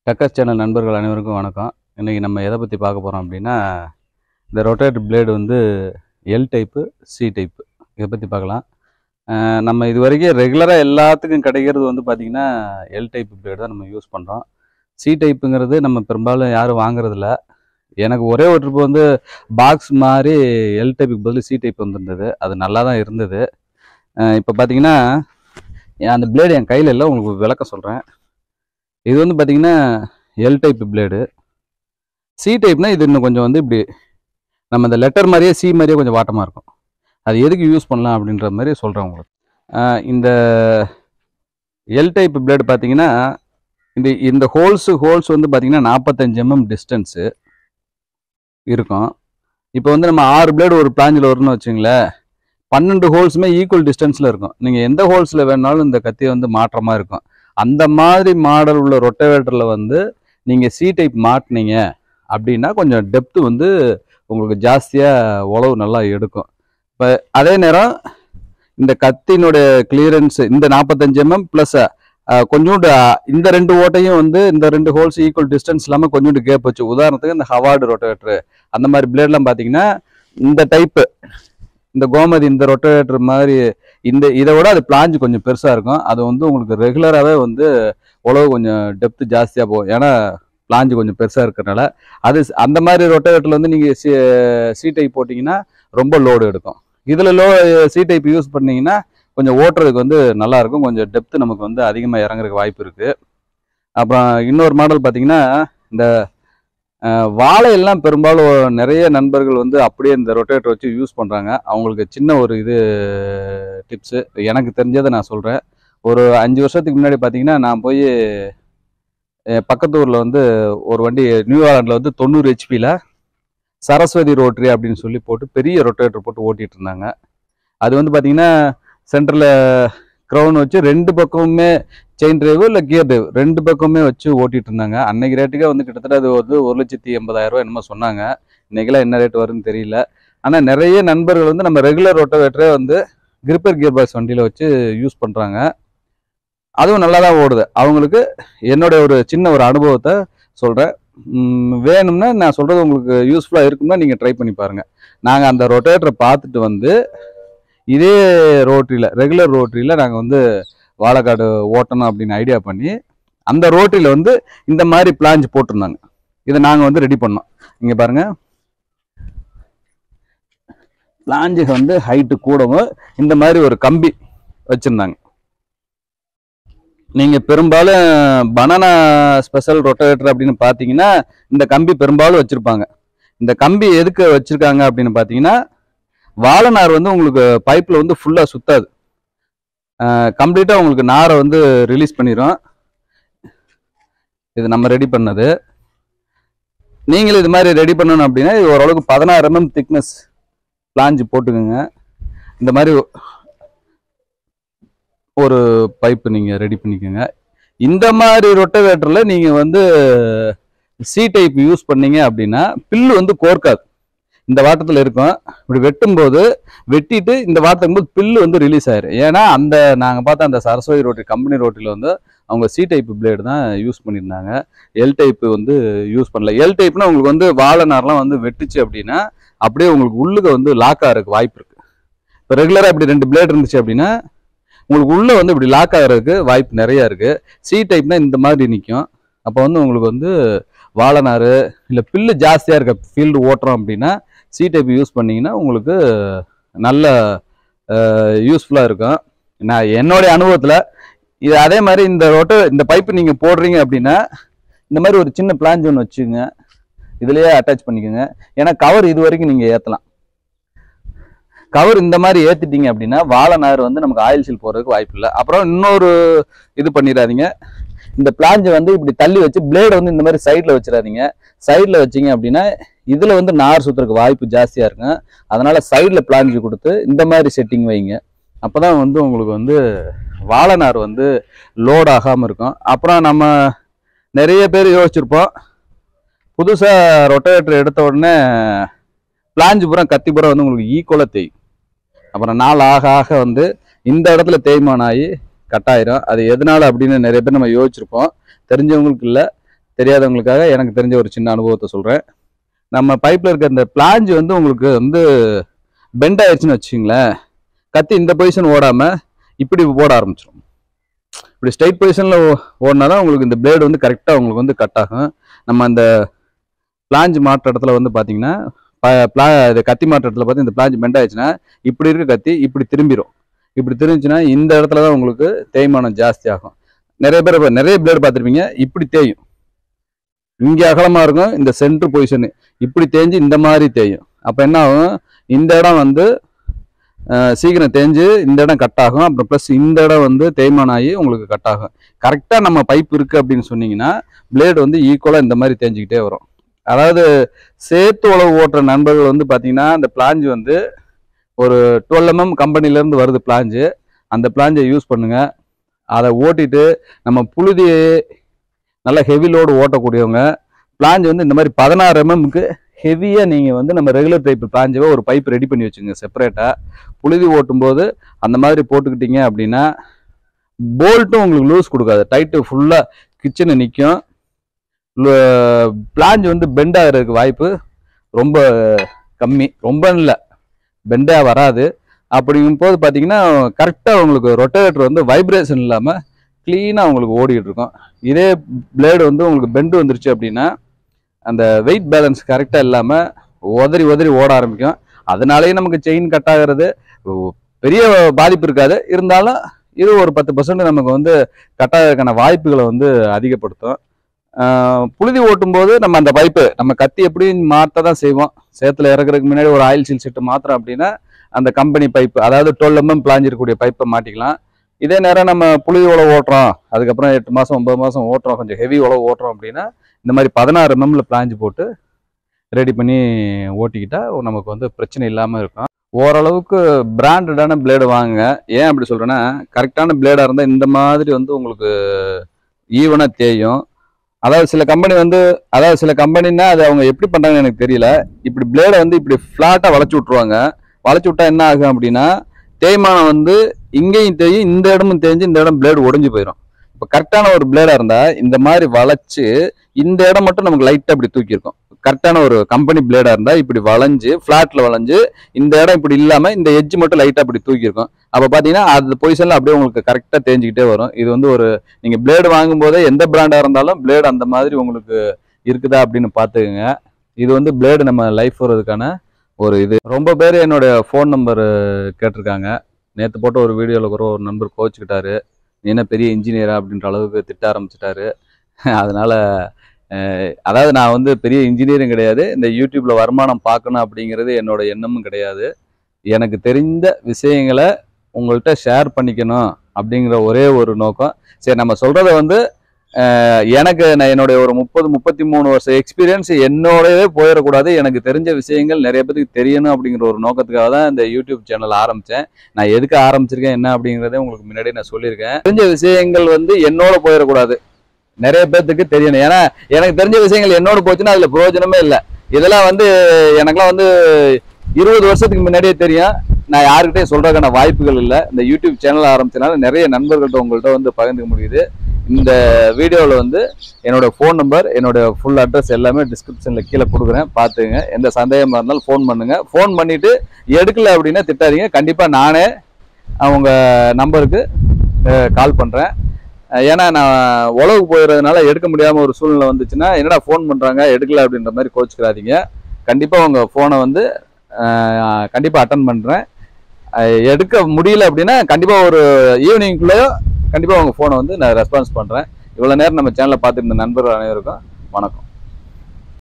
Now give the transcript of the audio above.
டக்கஸ் channel நண்பர்கள் அனைவருக்கும் வணக்கம் இன்றைக்கி நம்ம எதை பற்றி பார்க்க போகிறோம் அப்படின்னா இந்த ரொட்டேட் பிளேடு வந்து எல் டைப்பு சி டைப்பு இதை பற்றி பார்க்கலாம் அஹ் நம்ம இது வரைக்கும் ரெகுலராக எல்லாத்துக்கும் கிடைக்கிறது வந்து பார்த்திங்கன்னா எல் டைப் பிளேடு தான் நம்ம யூஸ் பண்ணுறோம் சி டைப்புங்கிறது நம்ம பெரும்பாலும் யாரும் வாங்குறதில்ல எனக்கு ஒரே ஒரு ட்ரிப் வந்து பாக்ஸ் மாதிரி எல் டைப்புக்கு பதில் சி டைப் வந்திருந்தது அது நல்லா தான் இருந்தது இப்போ பார்த்தீங்கன்னா அந்த பிளேடு என் கையில் இல்லை உங்களுக்கு விளக்க சொல்கிறேன் இது வந்து பார்த்தீங்கன்னா எல் டைப் பிளேடு சி டைப்னா இது இன்னும் கொஞ்சம் வந்து இப்படி நம்ம இந்த லெட்டர் மாதிரியே சி மாதிரியே கொஞ்சம் வாட்டமாக இருக்கும் அது எதுக்கு யூஸ் பண்ணலாம் அப்படின்ற மாதிரி சொல்கிறேன் உங்களுக்கு ஆஹ் இந்த எல் டைப் பிளேடு பார்த்தீங்கன்னா இந்த இந்த ஹோல்ஸு ஹோல்ஸ் வந்து பார்த்தீங்கன்னா நாற்பத்தஞ்சு எம்எம் டிஸ்டன்ஸு இருக்கும் இப்போ வந்து நம்ம ஆறு பிளேடு ஒரு பிளாஞ்சில் வரும்னு வச்சுங்களேன் பன்னெண்டு ஹோல்ஸுமே ஈக்குவல் டிஸ்டன்ஸில் இருக்கும் நீங்கள் எந்த ஹோல்ஸில் வேணாலும் இந்த கத்தியை வந்து மாற்றமாக இருக்கும் அந்த மாதிரி மாடல் உள்ள ரொட்டவேட்டரில் வந்து நீங்கள் சி டைப் மாட்டினீங்க அப்படின்னா கொஞ்சம் டெப்த்து வந்து உங்களுக்கு ஜாஸ்தியாக உழவு நல்லா எடுக்கும் இப்போ அதே நேரம் இந்த கத்தினுடைய கிளியரன்ஸ் இந்த நாற்பத்தஞ்சு எம்எம் ப்ளஸ் கொஞ்சோண்டு அஹ், இந்த ரெண்டு ஓட்டையும் வந்து இந்த ரெண்டு ஹோல்ஸ் ஈக்குவல் டிஸ்டன்ஸ் இல்லாமல் கொஞ்சோண்டு கேப் வச்சு உதாரணத்துக்கு இந்த ஹவார்டு ரொட்டவேட்டர் அந்த மாதிரி பிளேட்லாம் பார்த்தீங்கன்னா இந்த டைப்பு இந்த கோமதி இந்த ரொட்டவேட்டர் மாதிரி இந்த இதை விட அது பிளாஞ்சு கொஞ்சம் பெருசாக இருக்கும் அது வந்து உங்களுக்கு ரெகுலராகவே வந்து உழவு கொஞ்சம் டெப்த்து ஜாஸ்தியாக போகும் ஏன்னா பிளாஞ்சு கொஞ்சம் பெருசாக இருக்கிறனால அது ஸ்- அந்த மாதிரி ரொட்டவேட்டரில் வந்து நீங்கள் சி சி டைப் போட்டிங்கன்னா ரொம்ப லோடு எடுக்கும் இதில் லோ சி டைப் யூஸ் பண்ணீங்கன்னா கொஞ்சம் ஓட்டுறதுக்கு வந்து நல்லா இருக்கும் கொஞ்சம் டெப்த்து நமக்கு வந்து அதிகமாக இறங்குறதுக்கு வாய்ப்பு இருக்குது அப்புறம் இன்னொரு மாடல் பார்த்தீங்கன்னா இந்த அஹ், வாழையெல்லாம் பெரும்பாலும் நிறைய நண்பர்கள் வந்து அப்படியே இந்த ரொட்டேட்டர் வச்சு யூஸ் பண்ணுறாங்க அவங்களுக்கு சின்ன ஒரு இது டிப்ஸு எனக்கு தெரிஞ்சதை நான் சொல்கிறேன் ஒரு அஞ்சு வருஷத்துக்கு முன்னாடி பார்த்தீங்கன்னா நான் போய் பக்கத்து ஊரில் வந்து ஒரு வண்டி நியூயார்க்கில் வந்து தொண்ணூறு ஹெச்பியில் சரஸ்வதி ரோட்டரி அப்படின்னு சொல்லி போட்டு பெரிய ரொட்டேட்டர் போட்டு ஓட்டிகிட்டு இருந்தாங்க அது வந்து பார்த்தீங்கன்னா சென்டரில் க்ரௌன் வச்சு ரெண்டு பக்கமுமே செயின் டிரைவு இல்லை கியர் டிரைவ் ரெண்டு பக்கமுமே வச்சு ஓட்டிகிட்டு இருந்தாங்க அன்னைக்கு ரேட்டுக்கே வந்து கிட்டத்தட்ட அது வந்து ஒரு லட்சத்தி எண்பதாயிரம் ரூபாய் என்னமோ சொன்னாங்க இன்னைக்கெல்லாம் என்ன ரேட் வரும்னு தெரியல ஆனால் நிறைய நண்பர்கள் வந்து நம்ம ரெகுலர் ரொட்டவேட்டரே வந்து கிரிப்பர் கியர் பாக்ஸ் வண்டியில் வச்சு யூஸ் பண்ணுறாங்க அதுவும் நல்லா தான் ஓடுது அவங்களுக்கு என்னோட ஒரு சின்ன ஒரு அனுபவத்தை சொல்கிறேன் வேணும்னா நான் சொல்கிறது உங்களுக்கு யூஸ்ஃபுல்லாக இருக்கும்னா நீங்கள் ட்ரை பண்ணி பாருங்கள் நாங்கள் அந்த ரொட்டேட்டரை பார்த்துட்டு வந்து இதே ரோட்டரியில் ரெகுலர் ரோட்டரியில் நாங்கள் வந்து வாழைக்காடு ஓட்டணும் அப்படின்னு ஐடியா பண்ணி அந்த ரோட்டரியில் வந்து இந்த மாதிரி பிளாஞ்ச் போட்டிருந்தாங்க இதை நாங்கள் வந்து ரெடி பண்ணோம் இங்கே பாருங்கள் பிளாஞ்சுக்கு வந்து ஹைட்டு கூடவும் இந்த மாதிரி ஒரு கம்பி வச்சுருந்தாங்க நீங்கள் பெரும்பாலும் பனானா ஸ்பெஷல் ரொட்டவேட்டர் அப்படின்னு பார்த்தீங்கன்னா இந்த கம்பி பெரும்பாலும் வச்சுருப்பாங்க இந்த கம்பி எதுக்கு வச்சுருக்காங்க அப்படின்னு பார்த்தீங்கன்னா வாழைநார் வந்து உங்களுக்கு பைப்பில் வந்து ஃபுல்லாக சுத்தாது கம்ப்ளீட்டாக உங்களுக்கு நாரை வந்து ரிலீஸ் பண்ணிடும் இது நம்ம ரெடி பண்ணது நீங்களும் இது மாதிரி ரெடி பண்ணணும் அப்படின்னா இது ஓரளவுக்கு பதினாறு எம்எம் திக்னஸ் பிளாஞ்சு போட்டுக்கோங்க இந்த மாதிரி ஒரு பைப்பு நீங்கள் ரெடி பண்ணிக்கோங்க இந்த மாதிரி ரொட்டவேட்டரில் நீங்கள் வந்து சி டைப் யூஸ் பண்ணீங்க அப்படின்னா பில்லு வந்து கோர்க்காது இந்த வாட்டத்தில் இருக்கும் இப்படி வெட்டும்போது வெட்டிட்டு இந்த வாட்டத்துக்கும் போது பில்லு வந்து ரிலீஸ் ஆயிரும் ஏன்னா அந்த நாங்கள் பார்த்த அந்த சரஸ்வதி ரோட்டரி கம்பெனி ரோட்டில் வந்து அவங்க சி டைப் பிளேடு தான் யூஸ் பண்ணியிருந்தாங்க எல் டைப் வந்து யூஸ் பண்ணல எல் டைப்னா உங்களுக்கு வந்து வாழை நார்லாம் வந்து வெட்டுச்சு அப்படின்னா அப்படியே உங்களுக்கு உள்ளுக வந்து லாக் ஆகிறதுக்கு வாய்ப்பு இருக்கு இப்போ ரெகுலராக இப்படி ரெண்டு பிளேட் இருந்துச்சு அப்படின்னா உங்களுக்கு உள்ள வந்து இப்படி லாக் ஆகிறதுக்கு வாய்ப்பு நிறைய இருக்கு சி டைப்னா இந்த மாதிரி நிற்கும் அப்போ வந்து உங்களுக்கு வந்து வாழைநார் இல்லை பில்லு ஜாஸ்தியாக இருக்க ஃபீல்டு ஓட்டுறோம் அப்படின்னா சி டைப் யூஸ் பண்ணீங்கன்னா உங்களுக்கு நல்ல யூஸ்ஃபுல்லாக இருக்கும் நான் என்னுடைய அனுபவத்தில் இது அதே மாதிரி இந்த ரொட்ட இந்த பைப்பு நீங்கள் போடுறீங்க அப்படின்னா இந்த மாதிரி ஒரு சின்ன பிளாஞ்ச் ஒன்று வச்சுங்க இதுலயே அட்டாச் பண்ணிக்கோங்க ஏன்னா கவர் இது வரைக்கும் நீங்கள் ஏற்றலாம் கவர் இந்த மாதிரி ஏற்றிட்டீங்க அப்படின்னா வாழை நார் வந்து நமக்கு ஆயில் சீல் போகிறதுக்கு வாய்ப்பு இல்லை அப்புறம் இன்னொரு இது பண்ணிடாதீங்க இந்த பிளாஞ்சை வந்து இப்படி தள்ளி வச்சு பிளேடு வந்து இந்த மாதிரி சைடில் வச்சிடாதீங்க சைடில் வச்சீங்க அப்படின்னா இதில் வந்து நார் சுற்றுறதுக்கு வாய்ப்பு ஜாஸ்தியாக இருக்கும் அதனால சைடில் பிளாஞ்சு கொடுத்து இந்த மாதிரி செட்டிங் வைங்க அப்போ தான் வந்து உங்களுக்கு வந்து வாழை நார் வந்து லோட் ஆகாமல் இருக்கும் அப்புறம் நம்ம நிறைய பேர் யோசிச்சிருப்போம் புதுசாக ரொட்டவேட்டர் எடுத்த உடனே பிளாஞ்சு பூரா கத்தி பூரா வந்து உங்களுக்கு ஈக்குவலாக தேயும் அப்புறம் நாள் ஆக ஆக வந்து இந்த இடத்துல தேய்மானம் ஆகி கட்டாயிரும் அது எதனால அப்படின்னு நிறைய பேர் நம்ம யோசிச்சிருப்போம் தெரிஞ்சவங்களுக்கு இல்லை தெரியாதவங்களுக்காக எனக்கு தெரிஞ்ச ஒரு சின்ன அனுபவத்தை சொல்கிறேன் நம்ம பைப்பில் இருக்க இந்த பிளாஞ்சு வந்து உங்களுக்கு வந்து பெண்ட் ஆயிடுச்சுன்னு வச்சுங்களேன் கத்தி இந்த பொசிஷன் ஓடாமல் இப்படி ஓட ஆரம்பிச்சிடும் இப்படி ஸ்ட்ரைட் பொசிஷனில் ஓடினா தான் உங்களுக்கு இந்த பிளேடு வந்து கரெக்டாக உங்களுக்கு வந்து கட் ஆகும் நம்ம அந்த பிளாஞ்ச் மாற்ற இடத்துல வந்து பார்த்தீங்கன்னா ப- பிளா இது கத்தி மாற்ற இடத்துல பார்த்து இந்த பிளாஞ்ச் பெண்ட் ஆயிடுச்சுன்னா இப்படி இருக்க கத்தி இப்படி திரும்பிடும் இப்படி திரும்பிச்சுன்னா இந்த இடத்துல தான் உங்களுக்கு தேய்மானம் ஜாஸ்தி ஆகும் நிறைய பேர் இப்ப நிறைய பிளேடு பார்த்துருப்பீங்க இப்படி தேயும் இங்கே அகலமாக இருக்கும் இந்த சென்ட்ரு பொசிஷனு இப்படி தேஞ்சு இந்த மாதிரி தேயும் அப்போ என்ன ஆகும் இந்த இடம் வந்து அஹ், சீக்கிரம் தேஞ்சு இந்த இடம் கட் ஆகும் அப்புறம் ப்ளஸ் இந்த இடம் வந்து தேய்மானம் ஆகி உங்களுக்கு கட் ஆகும் கரெக்டாக நம்ம பைப் இருக்குது அப்படின்னு சொன்னீங்கன்னா பிளேடு வந்து ஈக்குவலாக இந்த மாதிரி தேஞ்சிக்கிட்டே வரும் அதாவது சேத்து உழவு ஓட்டுற நண்பர்கள் வந்து பார்த்தீங்கன்னா அந்த பிளாஞ்சு வந்து ஒரு டுவெல் எம்எம் கம்பெனிலேருந்து வருது பிளாஞ்சு அந்த பிளாஞ்சை யூஸ் பண்ணுங்க அதை ஓட்டிட்டு நம்ம புழுதி நல்ல ஹெவி லோடு ஓட்டக்கூடியவங்க பிளாஞ்ச் வந்து இந்த மாதிரி பதினாறு எம்எம்க்கு ஹெவியாக நீங்கள் வந்து நம்ம ரெகுலர் டைப் பிளாஞ்சவை ஒரு பைப் ரெடி பண்ணி வச்சுங்க செப்பரேட்டாக புழுதி ஓட்டும்போது அந்த மாதிரி போட்டுக்கிட்டீங்க அப்படின்னா போல்ட்டும் உங்களுக்கு லூஸ் கொடுக்காது டைட்டு ஃபுல்லாக கிச்சனு நிற்கும் பிளாஞ்ச் வந்து பெண்ட் ஆகிறதுக்கு வாய்ப்பு ரொம்ப கம்மி ரொம்ப இல்லை பெண்டாக வராது அப்படிங்கும் போது பார்த்தீங்கன்னா கரெக்டாக உங்களுக்கு ரொட்டேட்டர் வந்து வைப்ரேஷன் இல்லாமல் க்ளீனாக உங்களுக்கு ஓடிட்டு இருக்கும் இதே பிளேடு வந்து உங்களுக்கு பெண்டு வந்துருச்சு அப்படின்னா அந்த வெயிட் பேலன்ஸ் கரெக்டாக இல்லாமல் உதறி உதறி ஓட ஆரம்பிக்கும் அதனாலேயே நமக்கு செயின் கட் ஆகிறது ஓ- பெரிய பாதிப்பு இருக்காது இருந்தாலும் இது ஒரு பத்து பர்சன்ட் நமக்கு வந்து கட் ஆகிறதுக்கான வாய்ப்புகளை வந்து அதிகப்படுத்தும் ஆஹ் புழுதி ஓட்டும்போது நம்ம அந்த பைப்பு நம்ம கத்தி எப்படியும் மாற்ற தான் செய்வோம் சேத்துல இறக்குறதுக்கு முன்னாடி ஒரு ஆயில் சீல் செட்டு மாத்திரம் அப்படின்னா அந்த கம்பெனி பைப்பு அதாவது டுவெல் எம்எம் பிளாஞ்சிருக்கக்கூடிய பைப்பை மாட்டிக்கலாம் இதே நேரம் நம்ம புழுதி உழவு ஓட்டுறோம் அதுக்கப்புறம் எட்டு மாதம் ஒன்பது மாதம் ஓட்டுறோம் கொஞ்சம் ஹெவி உழவு ஓட்டுறோம் அப்படின்னா இந்த மாதிரி பதினாறு எம்எம்ல பிளாஞ்சு போட்டு ரெடி பண்ணி ஓட்டிக்கிட்டா நமக்கு வந்து பிரச்சனை இல்லாமல் இருக்கும் ஓரளவுக்கு பிராண்டடான பிளேடு வாங்குங்க ஏன் அப்படி சொல்கிறேன்னா கரெக்டான பிளேடாக இருந்தால் இந்த மாதிரி வந்து உங்களுக்கு ஈவனாக தேயும் அதாவது சில கம்பெனி வந்து அதாவது சில கம்பெனின்னா அது அவங்க எப்படி பண்ணுறாங்கன்னு எனக்கு தெரியல இப்படி பிளேடை வந்து இப்படி ஃப்ளாட்டாக வளைச்சி விட்ருவாங்க வளைச்சி விட்டா என்ன ஆகும் அப்படின்னா தேய்மானம் வந்து இங்கேயும் தேயும் இந்த இடமும் தேஞ்சு இந்த இடம் பிளேடு ஒடிஞ்சு போயிடும் இப்போ கரெக்டான ஒரு பிளேடாக இருந்தால் இந்த மாதிரி வளைச்சு இந்த இடம் மட்டும் நமக்கு லைட்டாக இப்படி தூக்கியிருக்கும் கரெக்டான ஒரு கம்பெனி பிளேடாக இருந்தால் இப்படி வளைஞ்சு ஃப்ளாட்டில் வளைஞ்சு இந்த இடம் இப்படி இல்லாமல் இந்த எட்ஜ் மட்டும் லைட்டாக இப்படி தூக்கியிருக்கும் அப்போ பார்த்தீங்கன்னா அது பொசிஷனில் அப்படியே உங்களுக்கு கரெக்டாக தேஞ்சிக்கிட்டே வரும் இது வந்து ஒரு நீங்கள் பிளேடு வாங்கும்போதே எந்த பிராண்டாக இருந்தாலும் பிளேடு அந்த மாதிரி உங்களுக்கு இருக்குதா அப்படின்னு பார்த்துக்குங்க இது வந்து பிளேடு நம்ம லைஃப் வர்றதுக்கான ஒரு இது ரொம்ப பேர் என்னோட ஃபோன் நம்பர் கேட்டிருக்காங்க நேற்று போட்ட ஒரு வீடியோவில் கூட ஒரு நண்பர் கோச்சுக்கிட்டாரு நீ என்ன பெரிய இன்ஜினியரா அப்படின்ற அளவுக்கு திட்ட ஆரம்பிச்சிட்டாரு அதனால அஹ், அதாவது நான் வந்து பெரிய இன்ஜினியரும் கிடையாது இந்த யூடியூப்ல வருமானம் பார்க்கணும் அப்படிங்கிறது என்னோட எண்ணமும் கிடையாது எனக்கு தெரிந்த விஷயங்களை உங்கள்கிட்ட ஷேர் பண்ணிக்கணும் அப்படிங்கிற ஒரே ஒரு நோக்கம் சரி நம்ம சொல்றத வந்து அஹ், எனக்கு நான் என்னுடைய ஒரு முப்பது முப்பத்தி மூணு வருஷம் எக்ஸ்பீரியன்ஸ் என்னோடவே போயிடக்கூடாது எனக்கு தெரிஞ்ச விஷயங்கள் நிறைய பேருக்கு தெரியணும் அப்படிங்கிற ஒரு நோக்கத்துக்காக தான் இந்த யூடியூப் சேனல் ஆரம்பித்தேன் நான் எதுக்கு ஆரம்பிச்சிருக்கேன் என்ன அப்படிங்கிறதே உங்களுக்கு முன்னாடி நான் சொல்லியிருக்கேன் தெரிஞ்ச விஷயங்கள் வந்து என்னோட போயிடக்கூடாது நிறைய பேர்த்துக்கு தெரியணும் ஏன்னா எனக்கு தெரிஞ்ச விஷயங்கள் என்னோட போச்சுன்னா அதுல பிரயோஜனமே இல்லை இதெல்லாம் வந்து எனக்கெல்லாம் வந்து இருபது வருஷத்துக்கு முன்னாடியே தெரியும் நான் யாருக்கிட்டையும் சொல்றதுக்கான வாய்ப்புகள் இல்லை இந்த யூடியூப் சேனல் ஆரம்பிச்சனால நிறைய நண்பர்கள்ட்ட உங்கள்கிட்ட வந்து பகிர்ந்துக்க முடியுது இந்த வீடியோவில் வந்து என்னோட ஃபோன் நம்பர் என்னோட ஃபுல் அட்ரஸ் எல்லாமே டிஸ்கிரிப்ஷனில் கீழே கொடுக்குறேன் பார்த்துங்க எந்த சந்தேகமாக இருந்தாலும் ஃபோன் பண்ணுங்க ஃபோன் பண்ணிட்டு எடுக்கல அப்படின்னா திட்டாதீங்க கண்டிப்பாக நானே அவங்க நம்பருக்கு கால் பண்ணுறேன் ஏன்னா நான் உழவுக்கு போயிடுறதுனால எடுக்க முடியாமல் ஒரு சூழ்நிலை வந்துச்சுன்னா என்னடா ஃபோன் பண்ணுறாங்க எடுக்கல அப்படின்ற மாதிரி கோச்சிக்கிறாதீங்க கண்டிப்பாக உங்கள் ஃபோனை வந்து கண்டிப்பாக அட்டன் பண்ணுறேன் எடுக்க முடியல அப்படின்னா கண்டிப்பாக ஒரு ஈவினிங்குள்ளேயோ கண்டிப்பாக உங்கள் ஃபோனை வந்து நான் ரெஸ்பான்ஸ் பண்ணுறேன் இவ்வளோ நேரம் நம்ம சேனலை பார்த்துருந்த நண்பர்கள் அனைவருக்கும் வணக்கம்